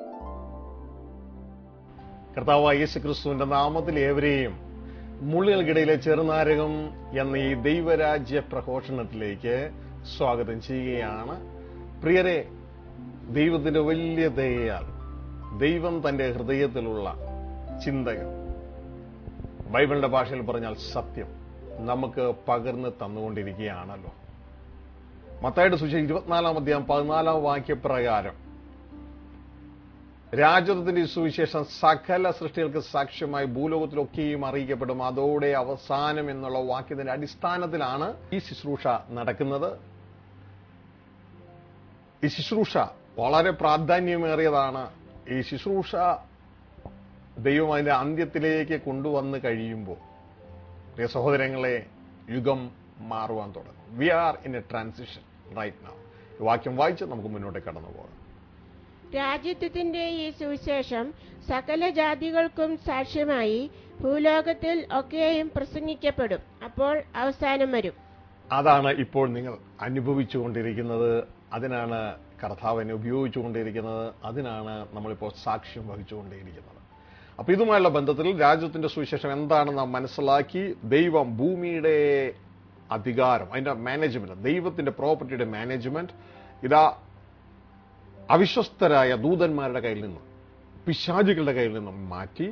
കർത്താവായ യേശു ക്രിസ്തുവിന്റെ നാമത്തിൽ ഏവരെയും മുള്ളുകൾക്കിടയിലെ ചെറുനാരകം എന്ന ഈ ദൈവരാജ്യ പ്രഘോഷണത്തിലേക്ക് സ്വാഗതം ചെയ്യുകയാണ് പ്രിയരെ ദൈവത്തിന്റെ വലിയ ദയയാൽ ദൈവം തന്റെ ഹൃദയത്തിലുള്ള ചിന്തകൾ ബൈബിളിന്റെ ഭാഷയിൽ പറഞ്ഞാൽ സത്യം നമുക്ക് പകർന്ന് തന്നുകൊണ്ടിരിക്കുകയാണല്ലോ മത്തായുടെ സുശേഷം ഇരുപത്തിനാലാം അധ്യായം പതിനാലാം വാക്യപ്രകാരം രാജ്യത്തിന്റെ ഈ സുവിശേഷം സകല സൃഷ്ടികൾക്ക് സാക്ഷ്യമായി ഭൂലോകത്തിലൊക്കെയും അറിയിക്കപ്പെടും അതോടെ അവസാനം എന്നുള്ള വാക്യത്തിന്റെ അടിസ്ഥാനത്തിലാണ് ഈ ശുശ്രൂഷ നടക്കുന്നത് ഈ ശുശ്രൂഷ വളരെ പ്രാധാന്യമേറിയതാണ് ഈ ശുശ്രൂഷ ദൈവം അതിന്റെ അന്ത്യത്തിലേക്ക് കൊണ്ടുവന്ന് കഴിയുമ്പോൾ പ്രിയ സഹോദരങ്ങളെ യുഗം മാറുവാൻ തുടങ്ങും we are in a transition right now ഈ വാക്യം വായിച്ച് നമുക്ക് മുന്നോട്ട് കടന്നു പോകാം രാജ്യത്വത്തിന്റെ ഈ സുവിശേഷം സകല ജാതികൾക്കും സാക്ഷ്യമായി ഭൂലോകത്തിൽ ഒക്കെയും പ്രസംഗിക്കപ്പെടും അപ്പോൾ അവസാനം വരും അതാണ് ഇപ്പോൾ നിങ്ങൾ അനുഭവിച്ചുകൊണ്ടിരിക്കുന്നത് അതിനാണ് കർത്താവിനെ ഉപയോഗിച്ചുകൊണ്ടിരിക്കുന്നത് അതിനാണ് നമ്മളിപ്പോൾ സാക്ഷ്യം വഹിച്ചുകൊണ്ടിരിക്കുന്നത് അപ്പൊ ഇതുമായുള്ള ബന്ധത്തിൽ രാജ്യത്തിന്റെ സുവിശേഷം എന്താണെന്ന് നാം മനസ്സിലാക്കി ദൈവം ഭൂമിയുടെ അധികാരം അതിന്റെ മാനേജ്മെന്റ് ദൈവത്തിന്റെ പ്രോപ്പർട്ടിയുടെ മാനേജ്മെന്റ് ഇതാ അവിശ്വസ്തരായ ദൂതന്മാരുടെ കയ്യിൽ നിന്നും പിശാചുകളുടെ കയ്യിൽ നിന്നും മാറ്റി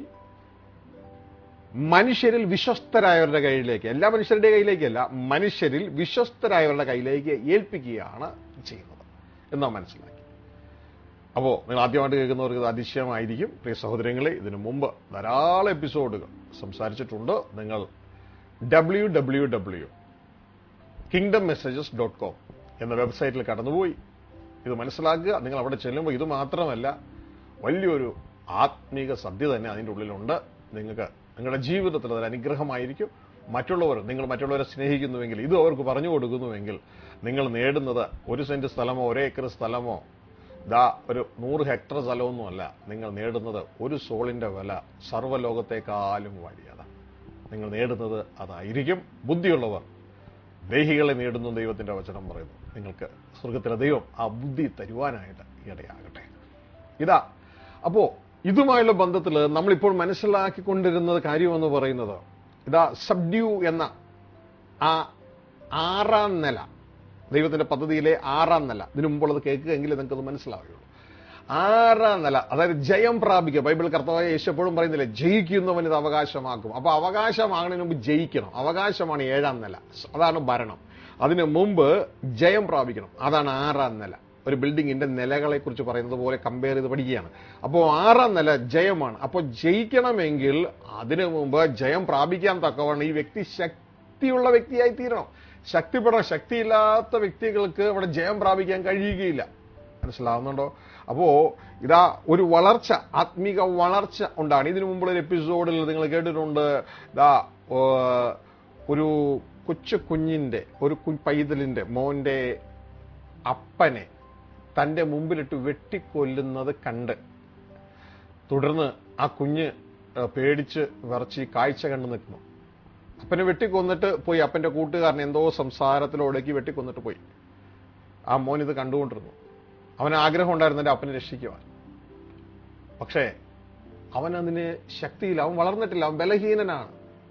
മനുഷ്യരിൽ വിശ്വസ്തരായവരുടെ കയ്യിലേക്ക് എല്ലാ മനുഷ്യരുടെ കയ്യിലേക്കല്ല മനുഷ്യരിൽ വിശ്വസ്തരായവരുടെ കയ്യിലേക്ക് ഏൽപ്പിക്കുകയാണ് ചെയ്യുന്നത് എന്ന് മനസ്സിലാക്കി അപ്പോൾ നിങ്ങൾ ആദ്യമായിട്ട് കേൾക്കുന്നവർക്ക് ഇത് അതിശയമായിരിക്കും പ്രിയ സഹോദരങ്ങളെ ഇതിനു മുമ്പ് ധാരാളം എപ്പിസോഡുകൾ സംസാരിച്ചിട്ടുണ്ട് നിങ്ങൾ W W W kingdom messages dot com എന്ന വെബ്സൈറ്റിൽ കടന്നുപോയി ഇത് മനസ്സിലാക്കുക നിങ്ങൾ അവിടെ ചെല്ലുമ്പോൾ ഇത് മാത്രമല്ല വലിയൊരു ആത്മീക സദ്യ തന്നെ അതിൻ്റെ ഉള്ളിലുണ്ട് നിങ്ങൾക്ക് നിങ്ങളുടെ ജീവിതത്തിൽ അതൊരു അനുഗ്രഹമായിരിക്കും മറ്റുള്ളവർ നിങ്ങൾ മറ്റുള്ളവരെ സ്നേഹിക്കുന്നുവെങ്കിൽ ഇത് അവർക്ക് പറഞ്ഞു കൊടുക്കുന്നുവെങ്കിൽ നിങ്ങൾ നേടുന്നത് ഒരു സെന്റ് സ്ഥലമോ ഒരു ഏക്കർ സ്ഥലമോ ദാ ഒരു നൂറ് ഹെക്ടർ സ്ഥലമൊന്നുമല്ല നിങ്ങൾ നേടുന്നത് ഒരു സോളിന്റെ വില സർവ്വലോകത്തെക്കാളും വലിയതാണ് നിങ്ങൾ നേടുന്നത് അതായിരിക്കും ബുദ്ധിയുള്ളവർ ദേഹികളെ നേടുന്നു ദൈവത്തിന്റെ വചനം പറയുന്നു നിങ്ങൾക്ക് സ്വർഗത്തിലെ ദൈവം ആ ബുദ്ധി തരുവാനായിട്ട് ഇടയാകട്ടെ ഇതാ അപ്പോ ഇതുമായുള്ള ബന്ധത്തിൽ നമ്മളിപ്പോൾ മനസ്സിലാക്കിക്കൊണ്ടിരുന്നത് കാര്യമെന്ന് പറയുന്നത് ഇതാ സബ്ഡ്യൂ എന്ന ആ ആറാം നില ദൈവത്തിന്റെ പദ്ധതിയിലെ ആറാം നില ഇതിനു മുമ്പുള്ളത് കേൾക്കുകയെങ്കിൽ നിങ്ങൾക്കത് മനസ്സിലാവുകയുള്ളൂ ആറാം നില അതായത് ജയം പ്രാപിക്കുക ബൈബിൾ കർത്താവായ യേശു എപ്പോഴും പറയുന്നില്ലേ ജയിക്കുന്നവൻ ഇത് അവകാശമാക്കും അപ്പൊ അവകാശമാകുന്നതിന് മുമ്പ് ജയിക്കണം അവകാശമാണ് ഏഴാം നില അതാണ് ഭരണം അതിന് മുമ്പ് ജയം പ്രാപിക്കണം അതാണ് ആറാം നില ഒരു ബിൽഡിങ്ങിന്റെ നിലകളെ കുറിച്ച് പറയുന്നത് പോലെ കമ്പയർ ചെയ്ത് പഠിക്കുകയാണ് അപ്പോൾ ആറാം നില ജയമാണ് അപ്പോൾ ജയിക്കണമെങ്കിൽ അതിനു മുമ്പ് ജയം പ്രാപിക്കാൻ തക്കവണ്ണം ഈ വ്യക്തി ശക്തിയുള്ള വ്യക്തിയായി തീരണം ശക്തിപ്പെടണം ശക്തിയില്ലാത്ത വ്യക്തികൾക്ക് ഇവിടെ ജയം പ്രാപിക്കാൻ കഴിയുകയില്ല മനസ്സിലാവുന്നുണ്ടോ അപ്പോ ഇതാ ഒരു വളർച്ച ആത്മീക വളർച്ച ഉണ്ടാണ് ഇതിനു മുമ്പുള്ള ഒരു എപ്പിസോഡിൽ നിങ്ങൾ കേട്ടിട്ടുണ്ട് ഇതാ ഒരു കൊച്ചു കുഞ്ഞിന്റെ ഒരു കു പൈതലിന്റെ മോന്റെ അപ്പനെ തന്റെ മുമ്പിലിട്ട് വെട്ടിക്കൊല്ലുന്നത് കണ്ട് തുടർന്ന് ആ കുഞ്ഞ് പേടിച്ച് വിറച്ച് ഈ കാഴ്ച കണ്ടു നിൽക്കുന്നു അപ്പനെ വെട്ടിക്കൊന്നിട്ട് പോയി അപ്പന്റെ കൂട്ടുകാരൻ എന്തോ സംസാരത്തിലൊടുക്കി വെട്ടിക്കൊന്നിട്ട് പോയി ആ മോൻ ഇത് കണ്ടുകൊണ്ടിരുന്നു അവന് ആഗ്രഹം ഉണ്ടായിരുന്നു എന്റെ അപ്പനെ രക്ഷിക്കുവാൻ പക്ഷേ അവൻ അതിന് ശക്തിയില്ല അവൻ വളർന്നിട്ടില്ല അവൻ ബലഹീനനാണ്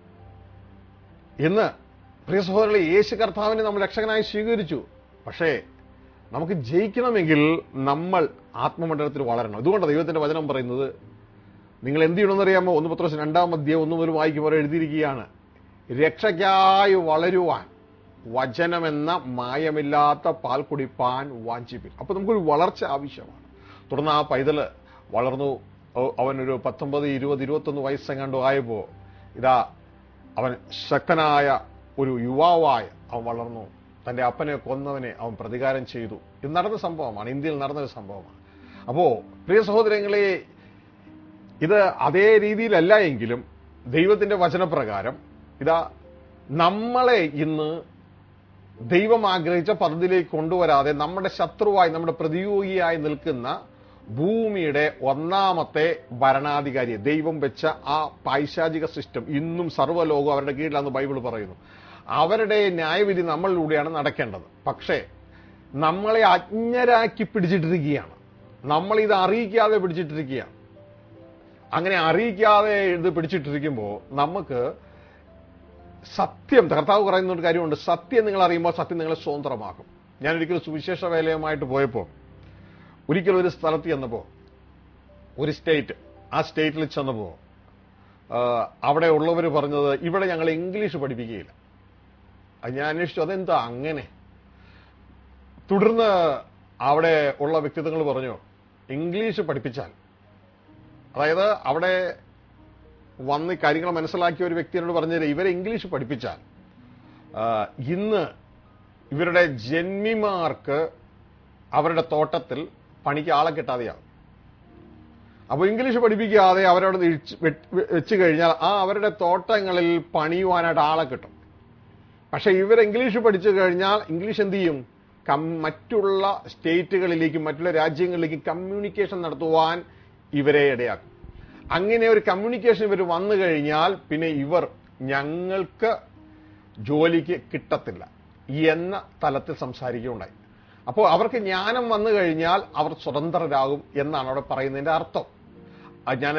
ഇന്ന് പ്രിയ സഹോദരങ്ങളെ യേശു കർത്താവിനെ നമ്മൾ രക്ഷകനായി സ്വീകരിച്ചു പക്ഷേ നമുക്ക് ജയിക്കണമെങ്കിൽ നമ്മൾ ആത്മമണ്ഡലത്തിൽ വളരണം അതുകൊണ്ട് ദൈവത്തിന്റെ വചനം പറയുന്നത് നിങ്ങൾ എന്ത് ചെയ്യണമെന്നറിയാമോ ഒന്ന് പത്രോസ് രണ്ടാം അധ്യായം ഒന്ന് മുതൽ വായിക്കുമ്പോൾ എഴുതിയിരിക്കുകയാണ് രക്ഷയ്ക്കായി വളരുവാൻ വചനമെന്ന മായമില്ലാത്ത പാൽ കുടിപ്പാൻ വാഞ്ചിപ്പിൻ അപ്പൊ നമുക്കൊരു വളർച്ച ആവശ്യമാണ് തുടർന്ന് ആ പൈതല് വളർന്നു അവനൊരു പത്തൊമ്പത് ഇരുപത് ഇരുപത്തൊന്ന് വയസ്സെങ്ങാണ്ടോ ആയപ്പോ ഇതാ അവൻ ശക്തനായ ഒരു യുവാവായ അവൻ വളർന്നു തന്റെ അപ്പനെ കൊന്നവനെ അവൻ പ്രതികാരം ചെയ്തു ഇത് നടന്ന സംഭവമാണ് ഇന്ത്യയിൽ നടന്നൊരു സംഭവമാണ് അപ്പോ പ്രിയ സഹോദരങ്ങളെ ഇത് അതേ രീതിയിലല്ല എങ്കിലും ദൈവത്തിന്റെ വചനപ്രകാരം ഇതാ നമ്മളെ ഇന്ന് ദൈവം ആഗ്രഹിച്ച പദ്ധതിയിലേക്ക് കൊണ്ടുവരാതെ നമ്മുടെ ശത്രുവായി നമ്മുടെ പ്രതിയോഗിയായി നിൽക്കുന്ന ഭൂമിയുടെ ഒന്നാമത്തെ ഭരണാധികാരിയെ ദൈവം വെച്ച ആ പൈശാചിക സിസ്റ്റം ഇന്നും സർവ്വലോകം അവരുടെ കീഴിലാണെന്ന് ബൈബിൾ പറയുന്നു അവരുടെ ന്യായവിധി നമ്മളിലൂടെയാണ് നടക്കേണ്ടത് പക്ഷേ നമ്മളെ അജ്ഞരാക്കി പിടിച്ചിട്ടിരിക്കുകയാണ് നമ്മൾ ഇത് അറിയിക്കാതെ പിടിച്ചിട്ടിരിക്കുക അങ്ങനെ അറിയിക്കാതെ ഇത് പിടിച്ചിട്ടിരിക്കുമ്പോൾ നമുക്ക് സത്യം കർത്താവ് പറയുന്ന ഒരു കാര്യമുണ്ട് സത്യം നിങ്ങൾ അറിയുമ്പോൾ സത്യം നിങ്ങളെ സ്വതന്ത്രമാക്കും ഞാൻ ഒരിക്കലും സുവിശേഷ വേലയുമായിട്ട് പോയപ്പോൾ ഒരിക്കലും ഒരു സ്ഥലത്ത് ചെന്നപ്പോൾ ഒരു സ്റ്റേറ്റ് ആ സ്റ്റേറ്റിൽ ചെന്നപ്പോൾ ആ, അവിടെ ഉള്ളവർ പറഞ്ഞത് ഇവിടെ ഞങ്ങൾ ഇംഗ്ലീഷ് പഠിപ്പിക്കുകയില്ല അത് ഞാൻ അന്വേഷിച്ചു അതെന്താ അങ്ങനെ തുടർന്ന് അവിടെ ഉള്ള വ്യക്തിത്വങ്ങൾ പറഞ്ഞു ഇംഗ്ലീഷ് പഠിപ്പിച്ചാൽ അതായത് അവിടെ വന്ന് കാര്യങ്ങൾ മനസ്സിലാക്കിയ ഒരു വ്യക്തിയോട് പറഞ്ഞത് ഇവരെ ഇംഗ്ലീഷ് പഠിപ്പിച്ചാൽ ആ, ഇന്ന് ഇവരുടെ ജന്മിമാർക്ക് അവരുടെ തോട്ടത്തിൽ പണിക്ക് ആളെ കിട്ടാതെയാകും അപ്പോൾ ഇംഗ്ലീഷ് പഠിപ്പിക്കാതെ അവരവിടെ ഇഴിച്ച് വെട്ട്- വെച്ച് കഴിഞ്ഞാൽ ആ അവരുടെ തോട്ടങ്ങളിൽ പണിയുവാനായിട്ട് ആളെ കിട്ടും പക്ഷെ ഇവർ ഇംഗ്ലീഷ് പഠിച്ചു കഴിഞ്ഞാൽ ഇംഗ്ലീഷ് എന്ത് ചെയ്യും കം- മറ്റുള്ള സ്റ്റേറ്റുകളിലേക്കും മറ്റുള്ള രാജ്യങ്ങളിലേക്കും കമ്മ്യൂണിക്കേഷൻ നടത്തുവാൻ ഇവരെ ഇടയാക്കും അങ്ങനെ ഒരു കമ്മ്യൂണിക്കേഷൻ ഇവർ വന്നു കഴിഞ്ഞാൽ പിന്നെ ഇവർ ഞങ്ങൾക്ക് ജോലിക്ക് കിട്ടത്തില്ല എന്ന തലത്തിൽ സംസാരിക്കുകയുണ്ടായി അപ്പോൾ അവർക്ക് ജ്ഞാനം വന്നു കഴിഞ്ഞാൽ അവർ സ്വതന്ത്രരാകും എന്നാണ് അവിടെ പറയുന്നതിന്റെ അർത്ഥം ഞാൻ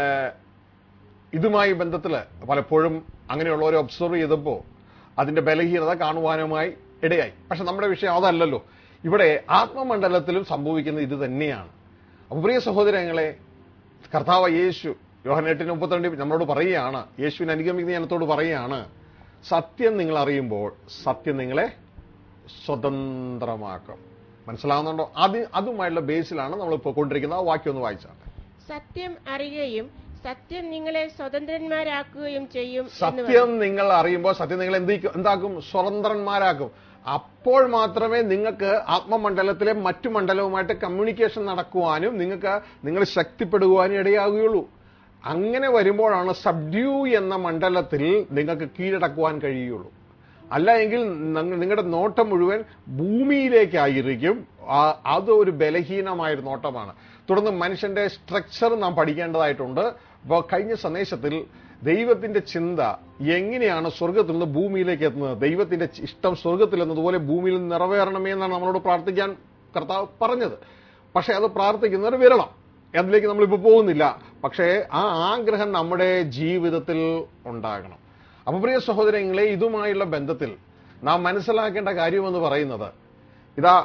ഇതുമായി ബന്ധത്തിൽ പലപ്പോഴും അങ്ങനെയുള്ളവരെ ഒബ്സർവ് ചെയ്തപ്പോൾ അതിന്റെ ബലഹീനത കാണുവാനുമായി ഇടയായി പക്ഷെ നമ്മുടെ വിഷയം അതല്ലല്ലോ ഇവിടെ ആത്മമണ്ഡലത്തിലും സംഭവിക്കുന്നത് ഇത് തന്നെയാണ് അപ്പൊ പ്രിയ സഹോദരങ്ങളെ കർത്താവ് യേശു യോഹനെട്ടിന് മുപ്പത്തിരണ്ട് നമ്മളോട് പറയുകയാണ് യേശുവിനെ അനുഗമിക്കുന്ന ജനത്തോട് പറയുകയാണ് സത്യം നിങ്ങൾ അറിയുമ്പോൾ സത്യം നിങ്ങളെ സ്വതന്ത്രമാക്കും മനസ്സിലാവുന്നുണ്ടോ അത് അതുമായുള്ള ബേസിലാണ് നമ്മൾ ഇപ്പോൾ കൊണ്ടിരിക്കുന്നത് ആ വാക്യം ഒന്ന് വായിച്ചാൽ സത്യം അറിയുകയും സത്യം നിങ്ങളെ സ്വതന്ത്രന്മാരാക്കുകയും ചെയ്യും എന്ന് സത്യം നിങ്ങൾ അറിയുമ്പോൾ സത്യം നിങ്ങൾ എന്ത് എന്താക്കും സ്വതന്ത്രന്മാരാക്കും അപ്പോൾ മാത്രമേ നിങ്ങൾക്ക് ആത്മമണ്ഡലത്തിലെ മറ്റു മണ്ഡലവുമായിട്ട് കമ്മ്യൂണിക്കേഷൻ നടക്കുവാനും നിങ്ങൾക്ക് നിങ്ങൾ ശക്തിപ്പെടുവാനും ഇടയാകുകയുള്ളൂ അങ്ങനെ വരുമ്പോഴാണ് സബ്ഡ്യൂ എന്ന മണ്ഡലത്തിൽ നിങ്ങൾക്ക് കീഴടക്കുവാൻ കഴിയുള്ളൂ അല്ല എങ്കിൽ നങ്ങ- നിങ്ങളുടെ നോട്ടം മുഴുവൻ ഭൂമിയിലേക്കായിരിക്കും ആ- അത് ഒരു ബലഹീനമായ ഒരു നോട്ടമാണ് തുടർന്ന് മനുഷ്യന്റെ സ്ട്രക്ചർ നാം പഠിക്കേണ്ടതായിട്ടുണ്ട് അപ്പോൾ കഴിഞ്ഞ സന്ദേശത്തിൽ ദൈവത്തിന്റെ ചിന്ത എങ്ങനെയാണ് സ്വർഗത്തിൽ നിന്ന് ഭൂമിയിലേക്ക് എത്തുന്നത് ദൈവത്തിന്റെ ചി- ഇഷ്ടം സ്വർഗത്തിൽ എന്നതുപോലെ ഭൂമിയിൽ നിറവേറണമേ എന്നാണ് നമ്മളോട് പ്രാർത്ഥിക്കാൻ കർത്താവ് പറഞ്ഞത് പക്ഷെ അത് പ്രാർത്ഥിക്കുന്നവർ വിരളം അതിലേക്ക് നമ്മളിപ്പോൾ പോകുന്നില്ല പക്ഷേ ആ ആഗ്രഹം നമ്മുടെ ജീവിതത്തിൽ ഉണ്ടാകണം അപ്പൊ പ്രിയ സഹോദരങ്ങളെ ഇതുമായുള്ള ബന്ധത്തിൽ നാം മനസ്സിലാക്കേണ്ട കാര്യമെന്ന് പറയുന്നത് ഇതാ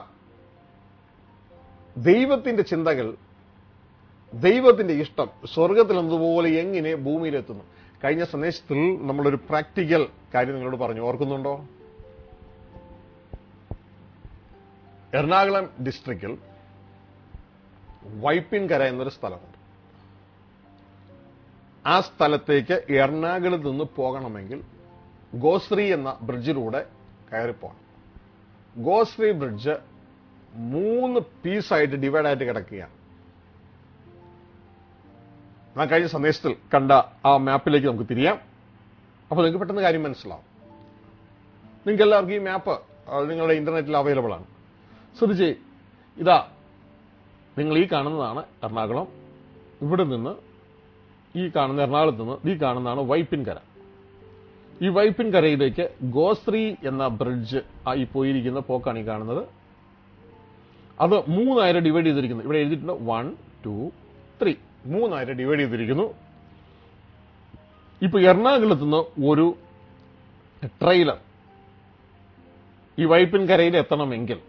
ദൈവത്തിന്റെ ചിന്തകൾ ദൈവത്തിന്റെ ഇഷ്ടം സ്വർഗത്തിൽ എന്നതുപോലെ എങ്ങനെ ഭൂമിയിലെത്തുന്നു കഴിഞ്ഞ സന്ദേശത്തിൽ നമ്മളൊരു പ്രാക്ടിക്കൽ കാര്യം നിങ്ങളോട് പറഞ്ഞു ഓർക്കുന്നുണ്ടോ എറണാകുളം ഡിസ്ട്രിക്റ്റിൽ വൈപ്പിൻകര എന്നൊരു സ്ഥലമുണ്ട് ആ സ്ഥലത്തേക്ക് എറണാകുളത്ത് നിന്ന് പോകണമെങ്കിൽ ഗോശ്രീ എന്ന ബ്രിഡ്ജിലൂടെ കയറിപ്പോകണം ഗോശ്രീ ബ്രിഡ്ജ് മൂന്ന് പീസായിട്ട് ഡിവൈഡ് ആയിട്ട് കിടക്കുകയാണ് ഞാൻ കഴിഞ്ഞ സന്ദേശത്തിൽ കണ്ട ആ മാപ്പിലേക്ക് നമുക്ക് തിരിയാം അപ്പോൾ നിങ്ങൾക്ക് പെട്ടെന്ന് കാര്യം മനസ്സിലാവും നിങ്ങൾക്ക് എല്ലാവർക്കും ഈ മാപ്പ് നിങ്ങളുടെ ഇന്റർനെറ്റിൽ അവൈലബിൾ ആണ് ശ്രദ്ധിച്ചേ ഇതാ നിങ്ങൾ ഈ കാണുന്നതാണ് എറണാകുളം ഇവിടെ നിന്ന് ഈ കാണുന്ന എറണാകുളത്ത് നിന്ന് ഈ കാണുന്നതാണ് വൈപ്പിൻകര ഈ വൈപ്പിൻകരയിലേക്ക് ഗോശ്രീ എന്ന ബ്രിഡ്ജ് ആയി പോയിരിക്കുന്ന പോക്കാണ് ഈ കാണുന്നത് അത് മൂന്നായിരം ഡിവൈഡ് ചെയ്തിരിക്കുന്നു ഇവിടെ എഴുതിയിട്ടുണ്ട് വൺ ടു ത്രീ മൂന്നായിരം ഡിവൈഡ് ചെയ്തിരിക്കുന്നു ഇപ്പൊ എറണാകുളത്ത് നിന്ന് ഒരു ട്രെയിലർ ഈ വൈപ്പിൻകരയിൽ എത്തണമെങ്കിൽ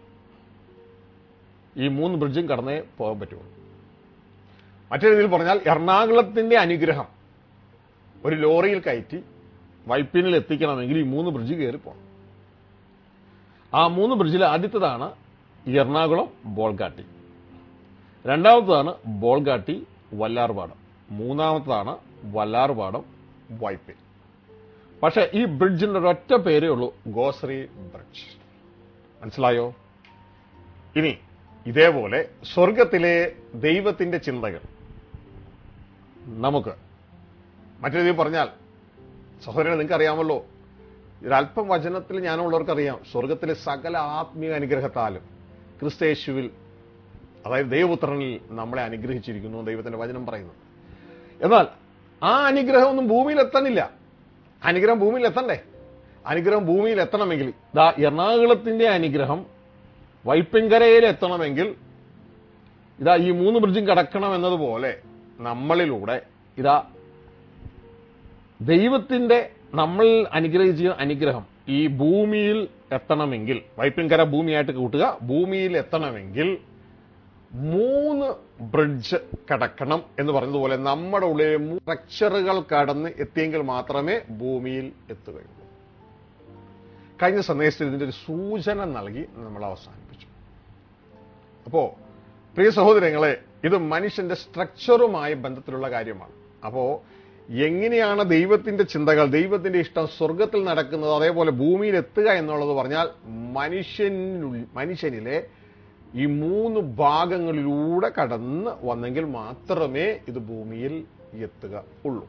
ഈ മൂന്ന് ബ്രിഡ്ജും കടന്നേ പോകാൻ പറ്റുള്ളൂ മറ്റൊരു രീതിയിൽ പറഞ്ഞാൽ എറണാകുളത്തിന്റെ അനുഗ്രഹം ഒരു ലോറിയിൽ കയറ്റി വൈപ്പിനിൽ എത്തിക്കണമെങ്കിൽ ഈ മൂന്ന് ബ്രിഡ്ജ് കയറി പോകണം ആ മൂന്ന് ബ്രിഡ്ജിൽ ആദ്യത്തേതാണ് ഈ എറണാകുളം ബോൾഗാട്ടി രണ്ടാമത്തതാണ് ബോൾഗാട്ടി വല്ലാർപാടം മൂന്നാമത്തതാണ് വല്ലാർപാടം വൈപ്പിൻ പക്ഷെ ഈ ബ്രിഡ്ജിന്റെ ഒരൊറ്റ പേരേ ഉള്ളൂ ഗോശ്രീ ബ്രിഡ്ജ് മനസ്സിലായോ ഇനി ഇതേപോലെ സ്വർഗത്തിലെ ദൈവത്തിന്റെ ചിന്തകൾ നമുക്ക് മറ്റൊരു രീതിയിൽ പറഞ്ഞാൽ സഹോദരനെ നിങ്ങൾക്ക് അറിയാമല്ലോ ഒരല്പം വചനത്തിൽ ഞാനുള്ളവർക്കറിയാം സ്വർഗത്തിലെ സകല ആത്മീയ അനുഗ്രഹത്താലും ക്രിസ്തയേശുവിൽ അതായത് ദൈവപുത്രനിൽ നമ്മളെ അനുഗ്രഹിച്ചിരിക്കുന്നു ദൈവത്തിന്റെ വചനം പറയുന്നു എന്നാൽ ആ അനുഗ്രഹമൊന്നും ഭൂമിയിൽ എത്തണില്ല അനുഗ്രഹം ഭൂമിയിൽ എത്തണ്ടേ അനുഗ്രഹം ഭൂമിയിൽ എത്തണമെങ്കിൽ ദാ എറണാകുളത്തിന്റെ അനുഗ്രഹം വൈപ്പിൻകരയിൽ എത്തണമെങ്കിൽ ഇതാ ഈ മൂന്ന് ബ്രിഡ്ജും കടക്കണം എന്നതുപോലെ നമ്മളിലൂടെ ഇതാ ദൈവത്തിന്റെ നമ്മൾ അനുഗ്രഹിച്ച അനുഗ്രഹം ഈ ഭൂമിയിൽ എത്തണമെങ്കിൽ വൈപ്പിൻകര ഭൂമിയായിട്ട് കൂട്ടുക ഭൂമിയിൽ എത്തണമെങ്കിൽ മൂന്ന് ബ്രിഡ്ജ് കടക്കണം എന്ന് പറഞ്ഞതുപോലെ നമ്മുടെ ഉള്ളിലെ സ്ട്രക്ചറുകൾ കടന്ന് എത്തിയെങ്കിൽ മാത്രമേ ഭൂമിയിൽ എത്തുകയുള്ളൂ കഴിഞ്ഞ സന്ദേശത്തിൽ ഇതിന്റെ ഒരു സൂചന നൽകി നമ്മൾ അവസാനിപ്പിച്ചു അപ്പോ പ്രിയ സഹോദരങ്ങളെ ഇത് മനുഷ്യന്റെ സ്ട്രക്ചറുമായി ബന്ധത്തിലുള്ള കാര്യമാണ് അപ്പോ എങ്ങനെയാണ് ദൈവത്തിന്റെ ചിന്തകൾ ദൈവത്തിന്റെ ഇഷ്ടം സ്വർഗത്തിൽ നടക്കുന്നത് അതേപോലെ ഭൂമിയിൽ എത്തുക എന്നുള്ളത് പറഞ്ഞാൽ മനുഷ്യനുള്ളിൽ മനുഷ്യനിലെ ഈ മൂന്ന് ഭാഗങ്ങളിലൂടെ കടന്ന് വന്നെങ്കിൽ മാത്രമേ ഇത് ഭൂമിയിൽ എത്തുക ഉള്ളൂ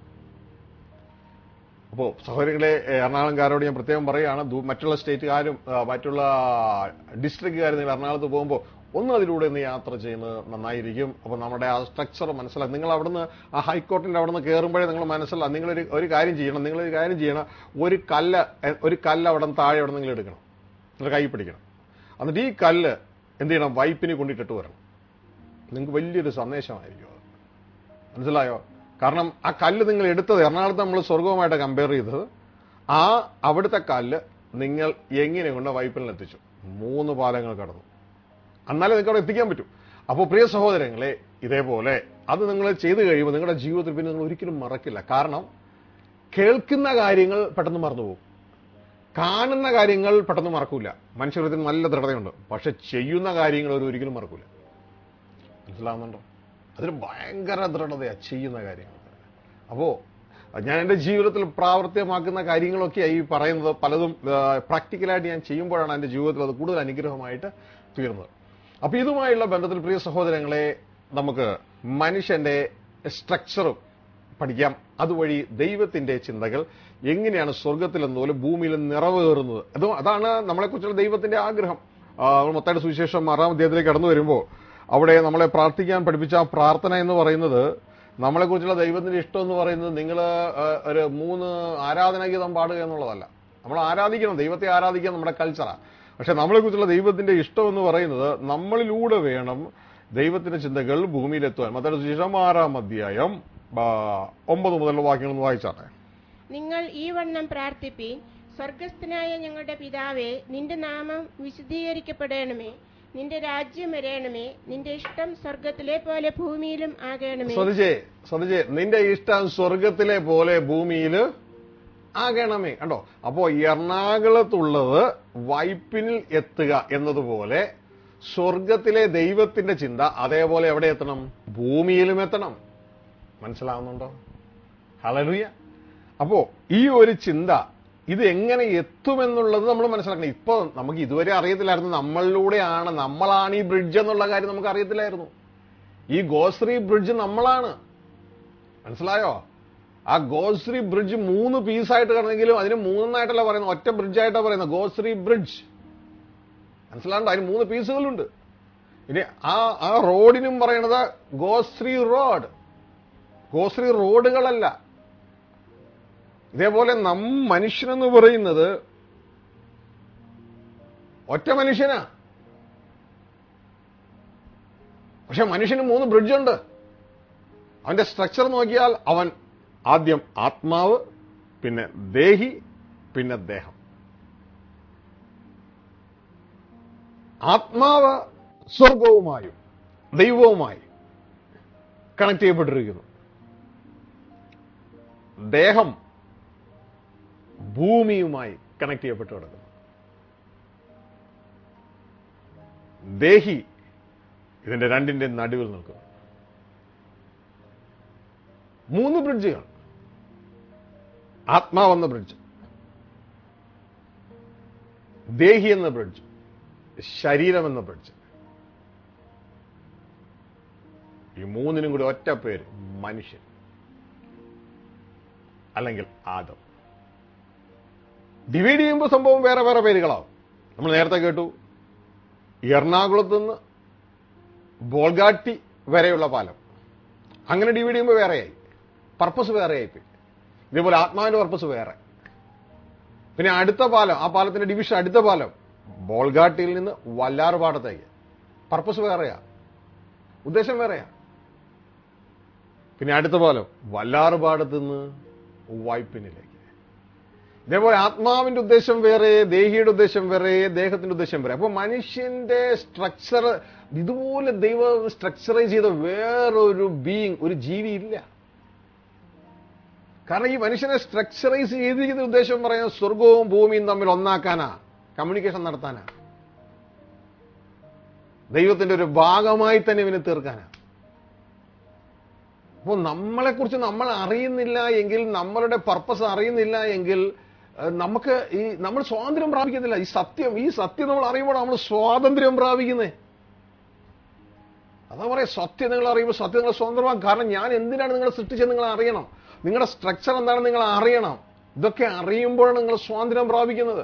അപ്പോൾ സഹോദരങ്ങളെ എറണാകുളംകാരോട് ഞാൻ പ്രത്യേകം പറയുകയാണ് ദൂ- മറ്റുള്ള സ്റ്റേറ്റുകാരും ആ, മറ്റുള്ള ഡിസ്ട്രിക്റ്റുകാരും നിങ്ങൾ എറണാകുളത്ത് പോകുമ്പോൾ ഒന്ന് അതിലൂടെ ഒന്ന് യാത്ര ചെയ്യുന്നത് നന്നായിരിക്കും അപ്പോൾ നമ്മുടെ ആ സ്ട്രക്ചർ മനസ്സിലാക്കും നിങ്ങൾ അവിടുന്ന് ആ ഹൈക്കോർട്ടിന്റെ അവിടുന്ന് കയറുമ്പോഴേ നിങ്ങൾ മനസ്സിലാക്കും നിങ്ങൾ ഒരു ഒരു കാര്യം ചെയ്യണം നിങ്ങൾ ഒരു കാര്യം ചെയ്യണം ഒരു കല്ല് എ- ഒരു കല്ല് അവിടെ നിന്ന് താഴെ അവിടെ നിങ്ങൾ എടുക്കണം നിങ്ങൾ കൈ പിടിക്കണം എന്നിട്ട് ഈ കല്ല് എന്ത് ചെയ്യണം വൈപ്പിന് കൊണ്ടിട്ടിട്ട് വരണം നിങ്ങൾക്ക് വലിയൊരു സന്ദേശമായിരിക്കും അത് മനസ്സിലായോ കാരണം ആ കല്ല് നിങ്ങൾ എടുത്തത് എറണാകുളത്ത് നമ്മൾ സ്വർഗവുമായിട്ട് കമ്പയർ ചെയ്തത് ആ അവിടുത്തെ കല്ല് നിങ്ങൾ എങ്ങനെ കൊണ്ട് വൈപ്പിനിൽ എത്തിച്ചു മൂന്ന് പാലങ്ങൾ കടന്നു എന്നാലേ നിങ്ങൾക്ക് അവിടെ എത്തിക്കാൻ പറ്റും അപ്പോൾ പ്രിയ സഹോദരങ്ങളെ ഇതേപോലെ അത് നിങ്ങൾ ചെയ്തു കഴിയുമ്പോൾ നിങ്ങളുടെ ജീവിതത്തിൽ പിന്നെ നിങ്ങൾ ഒരിക്കലും മറക്കില്ല കാരണം കേൾക്കുന്ന കാര്യങ്ങൾ പെട്ടെന്ന് മറന്നുപോകും കാണുന്ന കാര്യങ്ങൾ പെട്ടെന്ന് മറക്കൂല മനുഷ്യഹൃദയത്തിന് നല്ല ദൃഢതയുണ്ട് പക്ഷെ ചെയ്യുന്ന കാര്യങ്ങൾ അവർ ഒരിക്കലും മറക്കൂല മനസ്സിലാവുന്നുണ്ടോ അതൊരു ഭയങ്കര ദൃഢതയാ ചെയ്യുന്ന കാര്യങ്ങൾ അപ്പോ ഞാൻ എൻ്റെ ജീവിതത്തിൽ പ്രാവർത്തികമാക്കുന്ന കാര്യങ്ങളൊക്കെ ഈ പറയുന്നത് പലതും പ്രാക്ടിക്കലായിട്ട് ഞാൻ ചെയ്യുമ്പോഴാണ് എൻ്റെ ജീവിതത്തിൽ അത് കൂടുതൽ അനുഗ്രഹമായിട്ട് തീർന്നത് അപ്പൊ ഇതുമായുള്ള ബന്ധത്തിൽ പ്രിയ സഹോദരങ്ങളെ നമുക്ക് മനുഷ്യന്റെ സ്ട്രക്ചറും പഠിക്കാം അതുവഴി ദൈവത്തിന്റെ ചിന്തകൾ എങ്ങനെയാണ് സ്വർഗത്തിൽ എന്നതുപോലെ ഭൂമിയിൽ നിറവേറുന്നത് അത് അതാണ് നമ്മളെക്കുറിച്ചുള്ള ദൈവത്തിന്റെ ആഗ്രഹം ആ, നമ്മൾ മത്തായുടെ സുവിശേഷം ആറാം അധ്യായത്തിലേക്ക് കടന്നു വരുമ്പോൾ അവിടെ നമ്മളെ പ്രാർത്ഥിക്കാൻ പഠിപ്പിച്ച ആ പ്രാർത്ഥന എന്ന് പറയുന്നത് നമ്മളെക്കുറിച്ചുള്ള ദൈവത്തിന്റെ ഇഷ്ടം എന്ന് പറയുന്നത് നിങ്ങൾ ഒരു മൂന്ന് ആരാധനാഗീതം പാടുക എന്നുള്ളതല്ല നമ്മൾ ആരാധിക്കണം ദൈവത്തെ ആരാധിക്കാൻ നമ്മുടെ കൾച്ചറാണ് പക്ഷെ നമ്മളെക്കുറിച്ചുള്ള ദൈവത്തിന്റെ ഇഷ്ടം എന്ന് പറയുന്നത് നമ്മളിലൂടെ വേണം ദൈവത്തിന്റെ ചിന്തകൾ ഭൂമിയിലെത്തുവാൻ മത്തായുടെ സുവിശേഷം ആറാം അധ്യായം ആ, ഒമ്പത് മുതലുള്ള വാക്യങ്ങൾ വായിച്ചാട്ടെ നിങ്ങൾ ഈ വണ്ണം പ്രാർത്ഥിപ്പീൻ സ്വർഗസ്ഥനായ ഞങ്ങളുടെ പിതാവേ നിന്റെ നാമം വിശദീകരിക്കപ്പെടണമേ നിന്റെ രാജ്യം വരേണമേ നിന്റെ ഇഷ്ടം സ്വർഗത്തിലെ പോലെ ഭൂമിയിലും ആകണമേ ശ്രദ്ധിച്ചേ ശ്രദ്ധിച്ചേ നിന്റെ ഇഷ്ടം സ്വർഗത്തിലെ പോലെ ഭൂമിയിൽ ആകണമേ കണ്ടോ അപ്പോ എറണാകുളത്തുള്ളത് വൈപ്പിനിൽ എത്തുക എന്നതുപോലെ സ്വർഗത്തിലെ ദൈവത്തിന്റെ ചിന്ത അതേപോലെ എവിടെ എത്തണം ഭൂമിയിലും എത്തണം മനസ്സിലാവുന്നുണ്ടോ ഹലലുയ അപ്പോ ഈ ഒരു ചിന്ത ഇത് എങ്ങനെ എത്തുമെന്നുള്ളത് നമ്മൾ മനസ്സിലാക്കണം ഇപ്പൊ നമുക്ക് ഇതുവരെ അറിയത്തില്ലായിരുന്നു നമ്മളിലൂടെയാണ് നമ്മളാണ് ഈ ബ്രിഡ്ജ് എന്നുള്ള കാര്യം നമുക്ക് അറിയത്തില്ലായിരുന്നു ഈ ഗോശ്രീ ബ്രിഡ്ജ് നമ്മളാണ് മനസ്സിലായോ ആ ഗോശ്രീ ബ്രിഡ്ജ് മൂന്ന് പീസായിട്ട് കിടന്നെങ്കിലും അതിന് മൂന്നെണ്ണായിട്ടല്ല പറയുന്നത് ഒറ്റ ബ്രിഡ്ജായിട്ടാണ് പറയുന്നത് ഗോശ്രീ ബ്രിഡ്ജ് മനസ്സിലാണ്ട് അതിന് മൂന്ന് പീസുകളുണ്ട് ഇനി ആ ആ റോഡിനും പറയണത് ഗോശ്രീ റോഡ് ഗോശ്രീ റോഡുകളല്ല ഇതേപോലെ നം മനുഷ്യനെന്ന് പറയുന്നത് ഒറ്റ മനുഷ്യനാ പക്ഷെ മനുഷ്യന് മൂന്ന് ബ്രിഡ്ജുണ്ട് അവന്റെ സ്ട്രക്ചർ നോക്കിയാൽ അവൻ ആദ്യം ആത്മാവ് പിന്നെ ദേഹി പിന്നെ ദേഹം ആത്മാവ് സ്വർഗവുമായും ദൈവവുമായി കണക്ട് ചെയ്യപ്പെട്ടിരിക്കുന്നു ദേഹം ഭൂമിയുമായി കണക്ട് ചെയ്യപ്പെട്ട് കിടക്കുന്നു ദേഹി ഇതിന്റെ രണ്ടിന്റെ നടുവിൽ നിൽക്കുന്നു മൂന്ന് ബ്രിഡ്ജുകൾ ആത്മാവെന്ന ബ്രിഡ്ജ് ദേഹി എന്ന ബ്രിഡ്ജ് ശരീരം എന്ന ബ്രിഡ്ജ് ഈ മൂന്നിനും കൂടി ഒറ്റ പേര് മനുഷ്യൻ അല്ലെങ്കിൽ ആദം ഡിവൈഡ് ചെയ്യുമ്പോൾ സംഭവം വേറെ വേറെ പേരുകളാവും നമ്മൾ നേരത്തെ കേട്ടു എറണാകുളത്ത് നിന്ന് ബോൾഗാട്ടി വരെയുള്ള പാലം അങ്ങനെ ഡിവൈഡ് ചെയ്യുമ്പോൾ വേറെയായി പർപ്പസ് വേറെയായി പോയി ഇതേപോലെ ആത്മാവിന്റെ പർപ്പസ് വേറെ പിന്നെ അടുത്ത പാലം ആ പാലത്തിന്റെ ഡിവിഷൻ അടുത്ത പാലം ബോൾഗാട്ടിയിൽ നിന്ന് വല്ലാർപാടത്തേക്ക് പർപ്പസ് വേറെയാ ഉദ്ദേശം വേറെയാ പിന്നെ അടുത്ത പാലം വല്ലാറുപാടത്ത് നിന്ന് വായ്പിനിലേക്ക് ഇതേപോലെ ആത്മാവിന്റെ ഉദ്ദേശം വേറെ ദേഹിയുടെ ഉദ്ദേശം വേറെ ദേഹത്തിന്റെ ഉദ്ദേശം വേറെ അപ്പൊ മനുഷ്യന്റെ സ്ട്രക്ചർ ഇതുപോലെ ദൈവം സ്ട്രക്ചറൈസ് ചെയ്ത വേറൊരു ബീയിങ് ഒരു ജീവി ഇല്ല കാരണം ഈ മനുഷ്യനെ സ്ട്രക്ചറൈസ് ചെയ്തിരിക്കുന്ന ഉദ്ദേശം പറയുന്നത് സ്വർഗവും ഭൂമിയും തമ്മിൽ ഒന്നാക്കാനാ കമ്മ്യൂണിക്കേഷൻ നടത്താനാ ദൈവത്തിന്റെ ഒരു ഭാഗമായി തന്നെ ഇവനെ തീർക്കാനാ അപ്പോൾ നമ്മളെക്കുറിച്ച് നമ്മൾ അറിയുന്നില്ല എങ്കിൽ നമ്മളുടെ പർപ്പസ് അറിയുന്നില്ല എങ്കിൽ ഏഹ്, നമുക്ക് ഈ നമ്മൾ സ്വാതന്ത്ര്യം പ്രാപിക്കുന്നില്ല ഈ സത്യം ഈ സത്യം നമ്മൾ അറിയുമ്പോൾ നമ്മൾ സ്വാതന്ത്ര്യം പ്രാപിക്കുന്നേ അതാ പറയാ സത്യം നിങ്ങൾ അറിയുമ്പോൾ സത്യം നിങ്ങൾ സ്വതന്ത്രമാകും കാരണം ഞാൻ എന്തിനാണ് നിങ്ങളെ സൃഷ്ടിച്ചത് നിങ്ങൾ അറിയണം നിങ്ങളുടെ സ്ട്രക്ചർ എന്താണെന്ന് നിങ്ങൾ അറിയണം ഇതൊക്കെ അറിയുമ്പോഴാണ് നിങ്ങൾ സ്വാതന്ത്ര്യം പ്രാപിക്കുന്നത്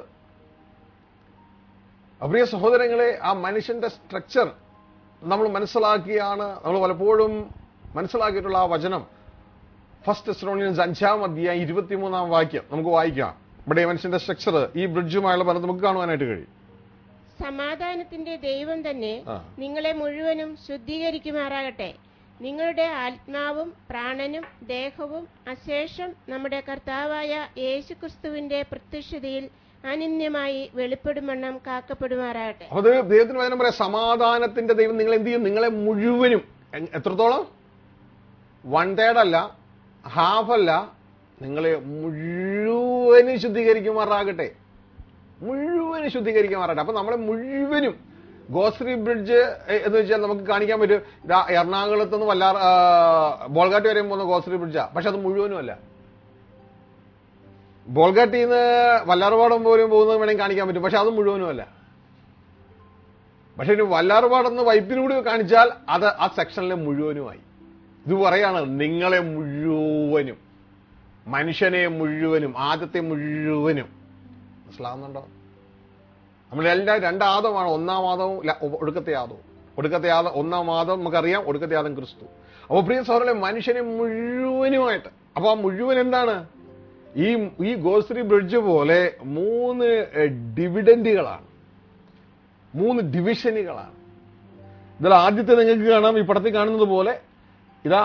അപ്രിയ സഹോദരങ്ങളെ ആ മനുഷ്യന്റെ സ്ട്രക്ചർ നമ്മൾ മനസ്സിലാക്കിയാണ് നമ്മൾ പലപ്പോഴും മനസ്സിലാക്കിയിട്ടുള്ള ആ വചനം ഫസ്റ്റ് എസ്ട്രോണിയൻസ് അഞ്ചാം അധ്യായം ഇരുപത്തിമൂന്നാം വാക്യം നമുക്ക് വായിക്കാം ഇവിടെ ഈ മനുഷ്യന്റെ സ്ട്രക്ചർ ഈ ബ്രിഡ്ജുമായുള്ള ബന്ധം നമുക്ക് കാണുവാനായിട്ട് കഴിയും സമാധാനത്തിന്റെ ദൈവം തന്നെ ആ. നിങ്ങളെ മുഴുവനും ശുദ്ധീകരിക്കുമാറാകട്ടെ നിങ്ങളുടെ ആത്മാവും പ്രാണനും ദേഹവും അശേഷം നമ്മുടെ കർത്താവായ യേശുക്രിസ്തുവിന്റെ പ്രത്യക്ഷതയിൽ അനിന്യമായി വെളിപ്പെടുമെണ്ണം കാക്കപ്പെടുമാറാകട്ടെ അപ്പൊ അത് ദൈവത്തിന് വചനം പറയാം സമാധാനത്തിന്റെ ദൈവം നിങ്ങൾ എന്ത് ചെയ്യും നിങ്ങളെ മുഴുവനും എ- എത്രത്തോളം വൺ തേർഡ് അല്ല ഹാഫ് അല്ല നിങ്ങളെ മുഴുവനും ശുദ്ധീകരിക്കുമാറാകട്ടെ മുഴുവനും ശുദ്ധീകരിക്കുമാറാകട്ടെ അപ്പൊ നമ്മളെ മുഴുവനും ഗോശ്രീ ബ്രിഡ്ജ് എ- എന്ന് വെച്ചാൽ നമുക്ക് കാണിക്കാൻ പറ്റും ഇതാ എറണാകുളത്ത് നിന്ന് വല്ലാർ ആ, ബോൾഗാട്ടി വരെ പോകുന്ന ഗോശ്രീ ബ്രിഡ്ജാ പക്ഷെ അത് മുഴുവനും അല്ല ബോൾഗാട്ടിയിൽ നിന്ന് വല്ലാർപാടം പോലും പോകുന്നത് വേണമെങ്കിൽ കാണിക്കാൻ പറ്റും പക്ഷെ അത് മുഴുവനും അല്ല പക്ഷെ ഇനി വല്ലാർപാടെന്ന് വൈപ്പിനൂടെ കാണിച്ചാൽ അത് ആ സെക്ഷനിലെ മുഴുവനുമായി ഇത് പറയാണ് നിങ്ങളെ മുഴുവനും മനുഷ്യനെ മുഴുവനും ആദ്യത്തെ മുഴുവനും മനസ്സിലാവുന്നുണ്ടോ നമ്മളെല്ലാം രണ്ടാദമാണ് ഒന്നാം ആദവും ല- ഒടുക്കത്തെ ആദവും ഒടുക്കത്തെ ആദം ഒന്നാം ആദം നമുക്കറിയാം ഒടുക്കത്തെ ആദം ക്രിസ്തു അപ്പോൾ പ്രിയ സഹോദരനെ മനുഷ്യനെ മുഴുവനുമായിട്ട് അപ്പോൾ ആ മുഴുവൻ എന്താണ് ഈ ഈ ഗോശ്രീ ബ്രിഡ്ജ് പോലെ മൂന്ന് ഡിവിഡൻറ്റുകളാണ് മൂന്ന് ഡിവിഷനുകളാണ് ഇതിൽ ആദ്യത്തെ നിങ്ങൾക്ക് കാണാം ഈ പടത്തിൽ കാണുന്നത് പോലെ ഇതാ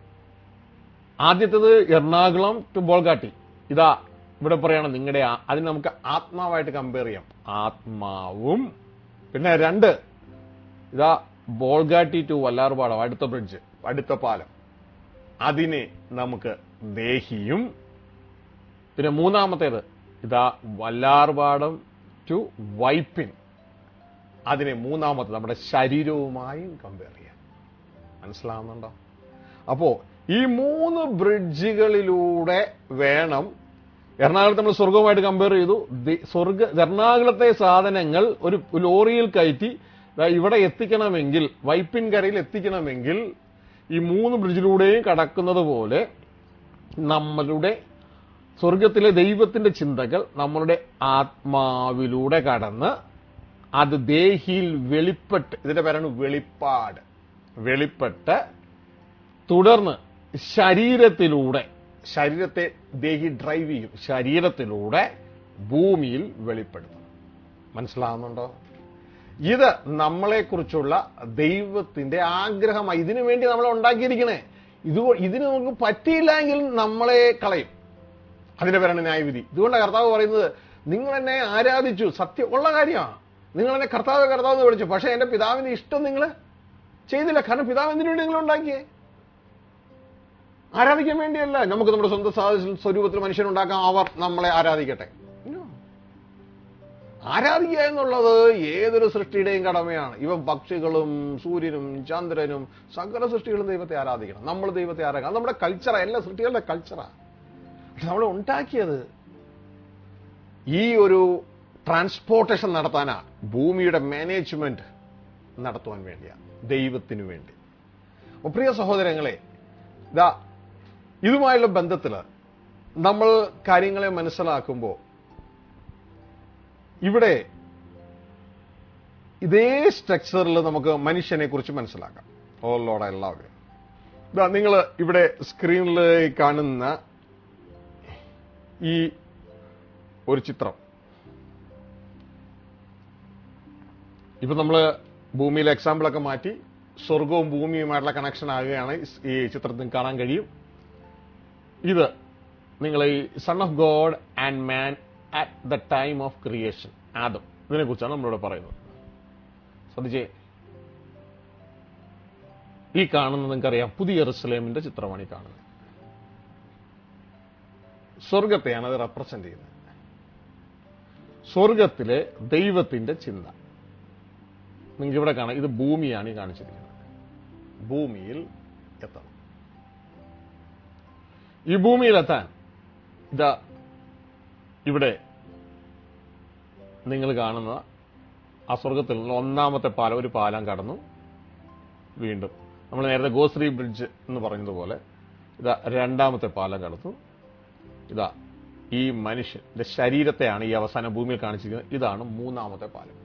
ആദ്യത്തേത് എറണാകുളം ടു ബോൾഗാട്ടി ഇതാ ഇവിടെ പറയണം നിങ്ങളുടെ ആ- അതിന് നമുക്ക് ആത്മാവായിട്ട് കമ്പയർ ചെയ്യാം ആത്മാവും പിന്നെ രണ്ട് ഇതാ ബോൾഗാട്ടി ടു വല്ലാർപാടം അടുത്ത ബ്രിഡ്ജ് അടുത്ത പാലം അതിനെ നമുക്ക് ദേഹിയും പിന്നെ മൂന്നാമത്തേത് ഇതാ വല്ലാർപാടം ടു വൈപ്പിൻ അതിനെ മൂന്നാമത്തെ നമ്മുടെ ശരീരവുമായും കമ്പയർ ചെയ്യാം മനസ്സിലാവുന്നുണ്ടോ അപ്പോ ഈ മൂന്ന് ബ്രിഡ്ജുകളിലൂടെ വേണം എറണാകുളത്ത് നമ്മൾ സ്വർഗവുമായിട്ട് കമ്പയർ ചെയ്തു ദി- സ്വർഗ എറണാകുളത്തെ സാധനങ്ങൾ ഒരു ലോറിയിൽ കയറ്റി ദാ ഇവിടെ എത്തിക്കണമെങ്കിൽ വൈപ്പിൻ കരയിൽ എത്തിക്കണമെങ്കിൽ ഈ മൂന്ന് ബ്രിഡ്ജിലൂടെയും കടക്കുന്നത് പോലെ നമ്മളുടെ സ്വർഗത്തിലെ ദൈവത്തിന്റെ ചിന്തകൾ നമ്മളുടെ ആത്മാവിലൂടെ കടന്ന് അത് ദേഹിയിൽ വെളിപ്പെട്ട് ഇതിന്റെ പേരാണ് വെളിപ്പാട് വെളിപ്പെട്ട് തുടർന്ന് ശരീരത്തിലൂടെ ശരീരത്തെ ദേഹി ഡ്രൈവ് ചെയ്യും ശരീരത്തിലൂടെ ഭൂമിയിൽ വെളിപ്പെടുത്തണം മനസ്സിലാവുന്നുണ്ടോ ഇത് നമ്മളെക്കുറിച്ചുള്ള ദൈവത്തിന്റെ ആഗ്രഹമായി ഇതിനു വേണ്ടി നമ്മളെ ഉണ്ടാക്കിയിരിക്കണേ ഇത് ഇതിന് നമുക്ക് പറ്റിയില്ല എങ്കിൽ നമ്മളെ കളയും അതിന്റെ പേരാണ് ന്യായവിധി ഇതുകൊണ്ട് കർത്താവ് പറയുന്നത് നിങ്ങൾ എന്നെ ആരാധിച്ചു സത്യം ഉള്ള കാര്യമാണ് നിങ്ങൾ എന്നെ കർത്താവ് കർത്താവ് എന്ന് വിളിച്ചു പക്ഷെ എന്റെ പിതാവിന്റെ ഇഷ്ടം നിങ്ങൾ ചെയ്തില്ല കാരണം പിതാവ് എന്തിനു വേണ്ടി നിങ്ങൾ ഉണ്ടാക്കിയേ ആരാധിക്കാൻ വേണ്ടിയല്ല നമുക്ക് നമ്മുടെ സ്വന്തം സാ- സ്വരൂപത്തിൽ മനുഷ്യനുണ്ടാക്കാം അവർ നമ്മളെ ആരാധിക്കട്ടെ No. ആരാധിക്കുക എന്നുള്ളത് ഏതൊരു സൃഷ്ടിയുടെയും കടമയാണ് ഇവൻ പക്ഷികളും സൂര്യനും ചന്ദ്രനും സകല സൃഷ്ടികളും ദൈവത്തെ ആരാധിക്കണം നമ്മൾ ദൈവത്തെ ആരാധിക്കണം അത് നമ്മുടെ കൾച്ചറാ എല്ലാ സൃഷ്ടികളുടെ കൾച്ചറാണ് പക്ഷെ നമ്മൾ ഉണ്ടാക്കിയത് ഈ ഒരു ട്രാൻസ്പോർട്ടേഷൻ നടത്താനാ ഭൂമിയുടെ മാനേജ്മെന്റ് നടത്തുവാൻ വേണ്ടിയാ ദൈവത്തിനു വേണ്ടി അപ്പൊ പ്രിയ സഹോദരങ്ങളെ ഇതാ ഇതുമായുള്ള ബന്ധത്തിൽ നമ്മൾ കാര്യങ്ങളെ മനസ്സിലാക്കുമ്പോൾ ഇവിടെ ഇതേ സ്ട്രക്ചറിൽ നമുക്ക് മനുഷ്യനെ കുറിച്ച് മനസ്സിലാക്കാം ഓ ലോഡ് എല്ലാവരും ഇതാ നിങ്ങൾ ഇവിടെ സ്ക്രീനിൽ കാണുന്ന ഈ ഒരു ചിത്രം ഇപ്പൊ നമ്മൾ ഭൂമിയിലെ എക്സാമ്പിളൊക്കെ മാറ്റി സ്വർഗവും ഭൂമിയുമായിട്ടുള്ള കണക്ഷൻ ആകുകയാണ് ഈ ചിത്രത്തിൽ കാണാൻ കഴിയും ഇത് നിങ്ങൾ ഈ son of God and man at the time of creation Adam ഇതിനെ കുറിച്ചാണ് നമ്മളിവിടെ പറയുന്നത് ശ്രദ്ധിച്ചേ ഈ കാണുന്നത് നിങ്ങൾക്കറിയാം പുതിയ ജെറുസലേമിന്റെ ചിത്രമാണ് ഈ കാണുന്നത് സ്വർഗത്തെയാണ് അത് റെപ്രസെന്റ് ചെയ്യുന്നത് സ്വർഗത്തിലെ ദൈവത്തിന്റെ ചിന്ത നിങ്ങൾക്ക് ഇവിടെ കാണാം ഇത് ഭൂമിയാണ് ഈ കാണിച്ചിരിക്കുന്നത് ഭൂമിയിൽ എത്തണം ഈ ഭൂമിയിലെത്താൻ ഇതാ ഇവിടെ നിങ്ങൾ കാണുന്ന ആ സ്വർഗത്തിൽ നിന്ന് ഒന്നാമത്തെ പാലം ഒരു പാലം കടന്നു വീണ്ടും നമ്മൾ നേരത്തെ ഗോശ്രീ ബ്രിഡ്ജ് എന്ന് പറഞ്ഞതുപോലെ ഇതാ രണ്ടാമത്തെ പാലം കടന്നു ഇതാ ഈ മനുഷ്യന്റെ ശരീരത്തെയാണ് ഈ അവസാന ഭൂമിയിൽ കാണിച്ചിരിക്കുന്നത് ഇതാണ് മൂന്നാമത്തെ പാലം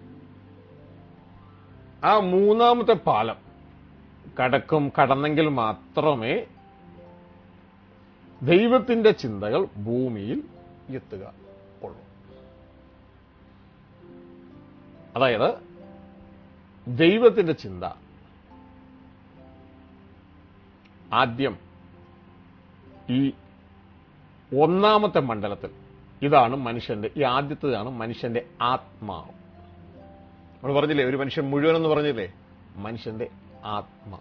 ആ മൂന്നാമത്തെ പാലം കടക്കും കടന്നെങ്കിൽ മാത്രമേ ദൈവത്തിന്റെ ചിന്തകൾ ഭൂമിയിൽ എത്തുക ഉള്ളൂ അതായത് ദൈവത്തിന്റെ ചിന്ത ആദ്യം ഈ ഒന്നാമത്തെ മണ്ഡലത്തിൽ ഇതാണ് മനുഷ്യന്റെ ഈ ആദ്യത്തേതാണ് മനുഷ്യന്റെ ആത്മാവ് നമ്മൾ പറഞ്ഞില്ലേ ഒരു മനുഷ്യൻ മുഴുവൻ എന്ന് പറഞ്ഞില്ലേ മനുഷ്യന്റെ ആത്മാവ്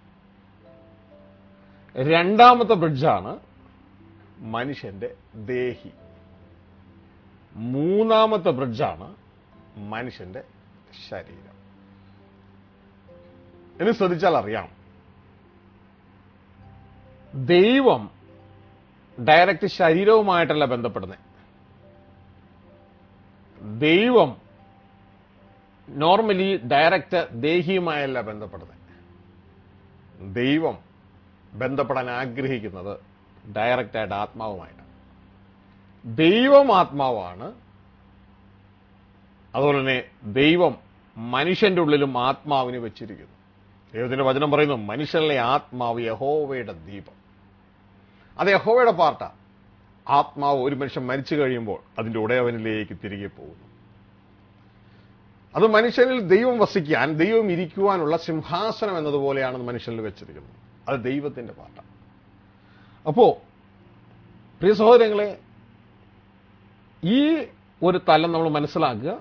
രണ്ടാമത്തെ ബ്രിഡ്ജാണ് മനുഷ്യന്റെ ദേഹി മൂന്നാമത്തെ ബ്രിഡ്ജാണ് മനുഷ്യന്റെ ശരീരം ഇനി ശ്രദ്ധിച്ചാൽ അറിയാം ദൈവം ഡയറക്റ്റ് ശരീരവുമായിട്ടല്ല ബന്ധപ്പെടുന്നത് ദൈവം നോർമലി ഡയറക്റ്റ് ദേഹിയുമായല്ല ബന്ധപ്പെടുന്നത് ദൈവം ബന്ധപ്പെടാൻ ആഗ്രഹിക്കുന്നത് ഡയറക്റ്റായിട്ട് ആത്മാവുമായിട്ടാണ് ദൈവം ആത്മാവാണ് അതുപോലെ തന്നെ ദൈവം മനുഷ്യന്റെ ഉള്ളിലും ആത്മാവിനെ വെച്ചിരിക്കുന്നു ദൈവത്തിന്റെ വചനം പറയുന്നു മനുഷ്യനിലെ ആത്മാവ് യഹോവയുടെ ദീപം അത് യഹോവയുടെ പാർട്ടാ ആത്മാവ് ഒരു മനുഷ്യൻ മരിച്ചു കഴിയുമ്പോൾ അതിന്റെ ഉടയവനിലേക്ക് തിരികെ പോകുന്നു അത് മനുഷ്യനിൽ ദൈവം വസിക്കാൻ ദൈവം ഇരിക്കുവാനുള്ള സിംഹാസനം എന്നതുപോലെയാണ് മനുഷ്യനിൽ വെച്ചിരിക്കുന്നത് അത് ദൈവത്തിന്റെ പാർട്ടാണ് അപ്പോ പ്രിയ സഹോദരങ്ങളെ ഈ ഒരു തലം നമ്മൾ മനസ്സിലാക്കുക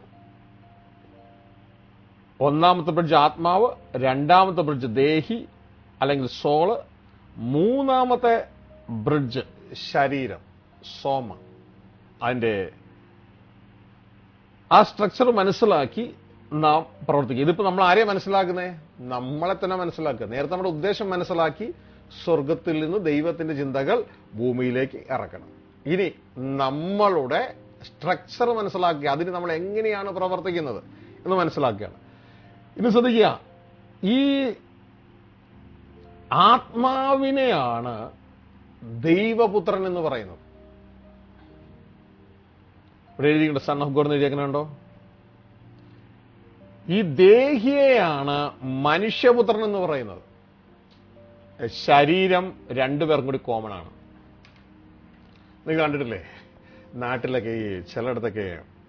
ഒന്നാമത്തെ ബ്രിഡ്ജ് ആത്മാവ് രണ്ടാമത്തെ ബ്രിഡ്ജ് ദേഹി അല്ലെങ്കിൽ സോള് മൂന്നാമത്തെ ബ്രിഡ്ജ് ശരീരം സോമ അതിന്റെ ആ സ്ട്രക്ചർ മനസ്സിലാക്കി നാം പ്രവർത്തിക്കുക ഇതിപ്പോ നമ്മൾ ആരെയും മനസ്സിലാക്കുന്നേ നമ്മളെ തന്നെ മനസ്സിലാക്കുക നേരത്തെ നമ്മുടെ ഉദ്ദേശം മനസ്സിലാക്കി സ്വർഗത്തിൽ നിന്ന് ദൈവത്തിന്റെ ചിന്തകൾ ഭൂമിയിലേക്ക് ഇറക്കണം ഇനി നമ്മളുടെ സ്ട്രക്ചർ മനസ്സിലാക്കി അതിന് നമ്മൾ എങ്ങനെയാണ് പ്രവർത്തിക്കുന്നത് എന്ന് മനസ്സിലാക്കുകയാണ് ഇനി ശ്രദ്ധിക്കുക ഈ ആത്മാവിനെയാണ് ദൈവപുത്രൻ എന്ന് പറയുന്നത് ഇവിടെ എഴുതിയിട്ടുണ്ട് സൺ ഓഫ് ഗോഡ് എന്ന് എഴുതിയേക്കണുണ്ടോ ഈ ദേഹിയെയാണ് മനുഷ്യപുത്രൻ എന്ന് പറയുന്നത് ശരീരം രണ്ടുപേർക്കും കൂടി കോമൺ ആണ് നിങ്ങൾ കണ്ടിട്ടില്ലേ നാട്ടിലൊക്കെ ഈ ചിലയിടത്തൊക്കെ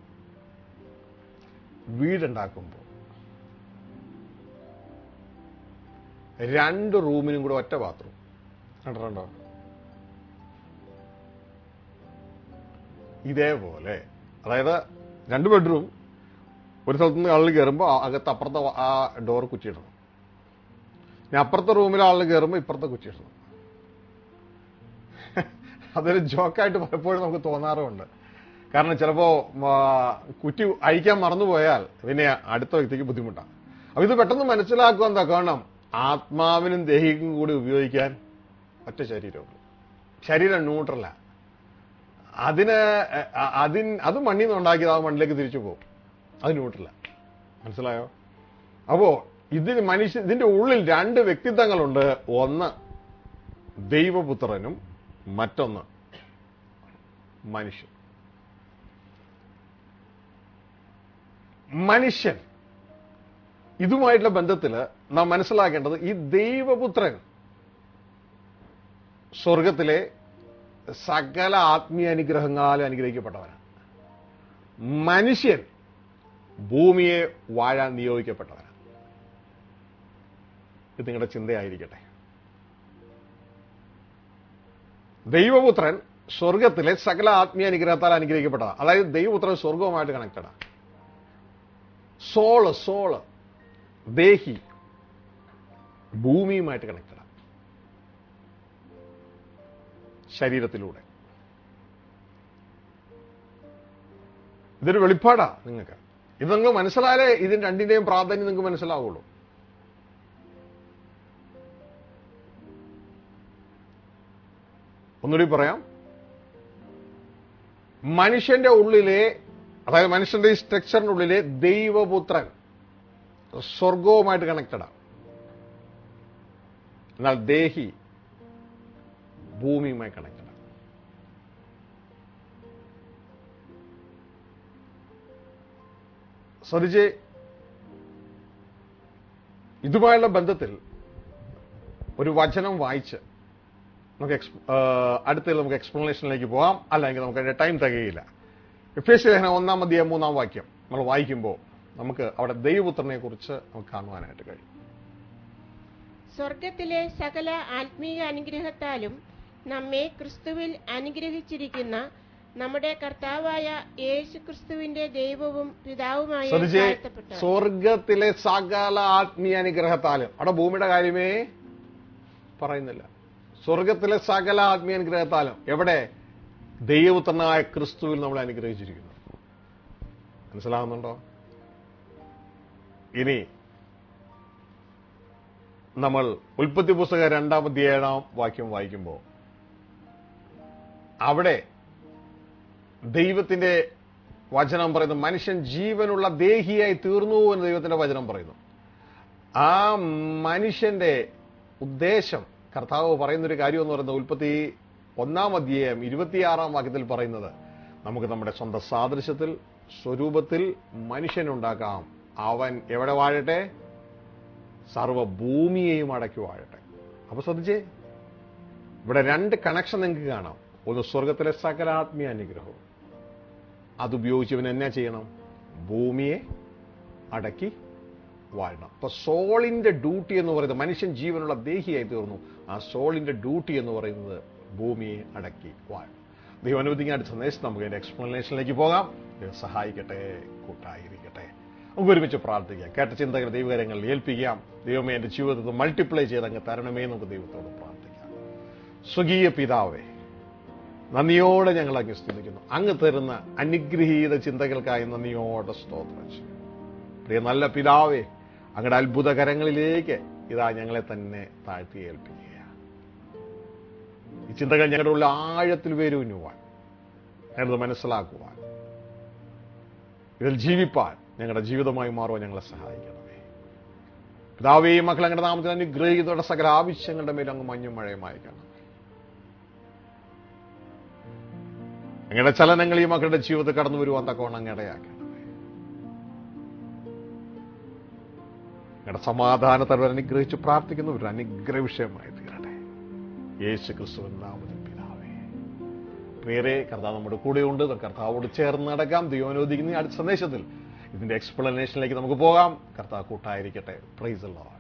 വീടുണ്ടാക്കുമ്പോൾ രണ്ട് റൂമിനും കൂടെ ഒറ്റ ബാത്റൂം കണ്ടിട്ടുണ്ടോ ഇതേപോലെ അതായത് രണ്ട് ബെഡ്റൂം ഒരു സ്ഥലത്ത് നിന്ന് ആളിൽ കയറുമ്പോൾ അകത്ത് അപ്പുറത്തെ ആ ഡോർ കുറ്റിയിടണം ഇനി അപ്പുറത്തെ റൂമിൽ ആളിൽ കയറുമ്പോൾ ഇപ്പുറത്തെ കുറ്റിയിടണം അതൊരു ജോക്കായിട്ട് പലപ്പോഴും നമുക്ക് തോന്നാറുമുണ്ട് കാരണം ചിലപ്പോ ആ, കുറ്റി അഴിക്കാൻ മറന്നുപോയാൽ പിന്നെ അടുത്ത വ്യക്തിക്ക് ബുദ്ധിമുട്ടാണ് അപ്പൊ ഇത് പെട്ടെന്ന് മനസ്സിലാക്കുക എന്താ കാരണം ആത്മാവിനും ദേഹിക്കും കൂടി ഉപയോഗിക്കാൻ ഒറ്റ ശരീരമുള്ളൂ ശരീരം ന്യൂട്രലാ അതിന് അ- അതിൻ അത് മണ്ണിൽ നിന്ന് ഉണ്ടാക്കിയത് ആ മണ്ണിലേക്ക് തിരിച്ചു പോകും അത് ന്യൂട്രല മനസ്സിലായോ അപ്പോ ഇതിന് മനുഷ്യ ഇതിന്റെ ഉള്ളിൽ രണ്ട് വ്യക്തിത്വങ്ങളുണ്ട് ഒന്ന് ദൈവപുത്രനും മറ്റൊന്ന് മനുഷ്യൻ മനുഷ്യൻ ഇതുമായിട്ടുള്ള ബന്ധത്തിൽ നാം മനസ്സിലാക്കേണ്ടത് ഈ ദൈവപുത്രൻ സ്വർഗത്തിലെ സകല ആത്മീയ അനുഗ്രഹങ്ങളാലും അനുഗ്രഹിക്കപ്പെട്ടവനാണ് മനുഷ്യൻ ഭൂമിയെ വാഴാൻ നിയോഗിക്കപ്പെട്ടവനാണ് ഇത് നിങ്ങളുടെ ചിന്തയായിരിക്കട്ടെ ദൈവപുത്രൻ സ്വർഗത്തിലെ സകല ആത്മീയ അനുഗ്രഹത്താൽ അനുഗ്രഹിക്കപ്പെട്ടതാണ് അതായത് ദൈവപുത്രൻ സ്വർഗവുമായിട്ട് കണക്റ്റഡാണ് സോള് സോള് ദേഹി ഭൂമിയുമായിട്ട് കണക്റ്റഡാണ് ശരീരത്തിലൂടെ ഇതൊരു വെളിപ്പാടാ നിങ്ങൾക്ക് ഇത് നിങ്ങൾ മനസ്സിലായാലേ ഇതിന് രണ്ടിന്റെയും പ്രാധാന്യം നിങ്ങൾക്ക് മനസ്സിലാവുള്ളൂ ഒന്നുകൂടി പറയാം മനുഷ്യന്റെ ഉള്ളിലെ അതായത് മനുഷ്യന്റെ ഈ സ്ട്രക്ചറിന്റെ ഉള്ളിലെ ദൈവപുത്രൻ സ്വർഗവുമായിട്ട് കണക്റ്റഡാണ് എന്നാൽ ദേഹി ഭൂമിയുമായി കണക്റ്റഡാണ് ശ്രദ്ധിച്ച് ഇതുമായുള്ള ബന്ധത്തിൽ ഒരു വചനം വായിച്ച് നമുക്ക് എക്സ് അടുത്ത നമുക്ക് എക്സ്പ്ലനേഷനിലേക്ക് പോകാം അല്ലെങ്കിൽ നമുക്ക് അതിന്റെ ടൈം തികയില്ല എഫ് എസ് ലേഖനം ഒന്നാം അധ്യായം മൂന്നാം വാക്യം നമ്മൾ വായിക്കുമ്പോൾ നമുക്ക് അവിടെ ദൈവപുത്രനെ കുറിച്ച് നമുക്ക് കാണുവാനായിട്ട് കഴിയും സ്വർഗത്തിലെ സകല ആത്മീയ അനുഗ്രഹത്താലും നമ്മെ ക്രിസ്തുവിൽ അനുഗ്രഹിച്ചിരിക്കുന്ന നമ്മുടെ കർത്താവായ യേശു ക്രിസ്തുവിന്റെ ദൈവവും പിതാവുമായ ശ്രദ്ധിച്ചേ വാഴ്ത്തപ്പെട്ട സ്വർഗത്തിലെ സകല ആത്മീയ അനുഗ്രഹത്താലും അവിടെ ഭൂമിയുടെ കാര്യമേ പറയുന്നില്ല സ്വർഗത്തിലെ സകല ആത്മീയ അനുഗ്രഹത്താലും എവിടെ ദൈവപുത്രനായ ക്രിസ്തുവിൽ നമ്മളെ അനുഗ്രഹിച്ചിരിക്കുന്നു മനസ്സിലാകുന്നുണ്ടോ ഇനി നമ്മൾ ഉൽപ്പത്തി പുസ്തക രണ്ടാമത്തെ ഏഴാം വാക്യം വായിക്കുമ്പോൾ അവിടെ ദൈവത്തിന്റെ വചനം പറയുന്നു മനുഷ്യൻ ജീവനുള്ള ദേഹിയായി തീർന്നു എന്ന് ദൈവത്തിന്റെ വചനം പറയുന്നു ആ മനുഷ്യന്റെ ഉദ്ദേശം കർത്താവ് പറയുന്നൊരു കാര്യം എന്ന് പറയുന്നത് ഉൽപ്പത്തി ഒന്നാം അധ്യായം ഇരുപത്തിയാറാം വാക്യത്തിൽ പറയുന്നത് നമുക്ക് നമ്മുടെ സ്വന്തം സാദൃശ്യത്തിൽ സ്വരൂപത്തിൽ മനുഷ്യനുണ്ടാക്കാം അവൻ എവിടെ വാഴട്ടെ സർവഭൂമിയെയും അടക്കി വാഴട്ടെ അപ്പൊ ശ്രദ്ധിച്ചേ ഇവിടെ രണ്ട് കണക്ഷൻ നിങ്ങൾക്ക് കാണാം ഒന്ന് സ്വർഗത്തിലെ സകലാത്മീയ അനുഗ്രഹവും അതുപയോഗിച്ച് ഇവൻ എന്നാ ചെയ്യണം ഭൂമിയെ അടക്കി വാഴണം അപ്പൊ സോളിന്റെ ഡ്യൂട്ടി എന്ന് പറയുന്നത് മനുഷ്യൻ ജീവനുള്ള ദേഹിയായി തീർന്നു ആ സോളിന്റെ ഡ്യൂട്ടി എന്ന് പറയുന്നത് ഭൂമിയെ അടക്കി വാഴണം ദൈവം അനുവദിക്കാൻ സന്ദേശം നമുക്ക് അതിന്റെ എക്സ്പ്ലനേഷനിലേക്ക് പോകാം ദൈവം സഹായിക്കട്ടെ കൂട്ടായിരിക്കട്ടെ നമുക്ക് ഒരുമിച്ച് പ്രാർത്ഥിക്കാം കേട്ട ചിന്തകൾ ദൈവകാര്യങ്ങളിൽ ഏൽപ്പിക്കാം ദൈവമേ എന്റെ ജീവിതത്തിൽ മൾട്ടിപ്ലൈ ചെയ്ത് അങ്ങ് തരണമേ നമുക്ക് ദൈവത്തോട് പ്രാർത്ഥിക്കാം സ്വകീയ പിതാവേ നന്ദിയോടെ ഞങ്ങൾ അങ്ങ് സ്തുതിക്കുന്നു അങ്ങ് തരുന്ന അനുഗ്രഹീത ചിന്തകൾക്കായി നന്ദിയോടെ സ്തോത്രം ചെയ്യും പ്രിയ നല്ല പിതാവേ അങ്ങയുടെ അത്ഭുത കരങ്ങളിലേക്ക് ഇതാ ഞങ്ങളെ തന്നെ താഴ്ത്തി ഏൽപ്പിക്കുക ഈ ചിന്തകൾ ഞങ്ങളുടെ ഉള്ള ആഴത്തിൽ വേരൂന്നുവാൻ ഞങ്ങളത് മനസ്സിലാക്കുവാൻ ഇതിൽ ജീവിപ്പാൻ ഞങ്ങളുടെ ജീവിതമായി മാറുവാൻ ഞങ്ങളെ സഹായിക്കണമേ പിതാവേ മക്കൾ അങ്ങയുടെ നാമത്തിൽ അനുഗ്രഹിക്കുന്നവരുടെ സകല ആവശ്യങ്ങളുടെ മേൽ അങ്ങ് മഞ്ഞും മഴയും അയക്കണം അങ്ങയുടെ ചലനങ്ങൾ ഈ മക്കളുടെ ജീവിതത്തിൽ കടന്നു വരുവാൻ തക്കവണ്ണം അങ്ങ് ഇടയാക്കണമേ അങ്ങയുടെ സമാധാനത്തോടെ അനുഗ്രഹിച്ച് പ്രാർത്ഥിക്കുന്ന ഒരു അനുഗ്രഹ വിഷയമായി തീരട്ടെ യേശു ക്രിസ്തുവിൻ നാമത്തിൽ പിതാവേ പ്രിയരെ കർത്താവ് നമ്മുടെ കൂടെയുണ്ട് നമുക്ക് കർത്താവോട് ചേർന്ന് നടക്കാം ദൈവം അനുവദിക്കുന്ന ഈ അടുത്ത സന്ദേശത്തിൽ ഇതിന്റെ എക്സ്പ്ലനേഷനിലേക്ക് നമുക്ക് പോകാം കർത്താവ് കൂട്ടായിരിക്കട്ടെ പ്രൈസ് അല്ലോ